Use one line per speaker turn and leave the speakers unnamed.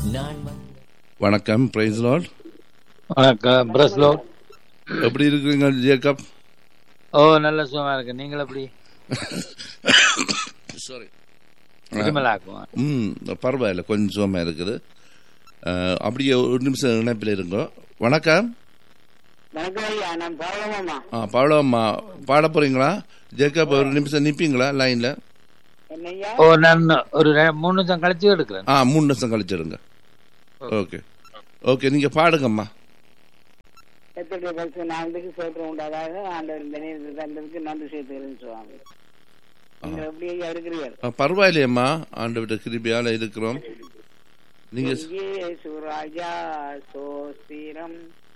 நான் வந்த
வணக்கம் பிரைஸ் லார்ட்
வணக்கம் பிரஸ்லோ
எப்படி இருக்கிறீங்க ஜேக்கப்
ஓ நல்ல சுகமா இருக்கு நீங்கள் எப்படி
சாரி
இருமலாக்கும்
ம் பரவாயில்ல கொஞ்சம் சுகமாக இருக்குது அஹ், அப்படியே ஒரு நிமிஷம் இணைப்பில் இருங்கோ வணக்கம்
வணக்கம் ஐயா நான் பாவமாமா
ஆ பாடம்மா பாட போறீங்களா ஜேக்கப் ஒரு நிமிஷம் நிற்பீங்களா லைனில்
என்னய்யா
ஓ நான் ஒரு ரெ- மூணு நிமிஷம் கழிச்சு எடுக்கிறேன்
ஆ மூணு நிமிஷம் கழிச்சிடுங்க ஓகே ஓகே நீங்கள் பாடுங்கம்மா
எத்தனை பரிசு நாளுக்கு சோற்றம் உண்டாதாக ஆண்டவர் இந்த நேரத்தை தந்ததுக்கு நன்றி சேர்த்துக்கிறேன்னு சொல்லுவாங்க நீங்கள் எப்படி ஐயா இருக்கிறீர்கள்
ஆ, பரவாயில்லையம்மா ஆண்டவிட்ட கிருபியால் இருக்கிறோம் நீங்கள்
இயேசு ராஜா சோஸ்திரம்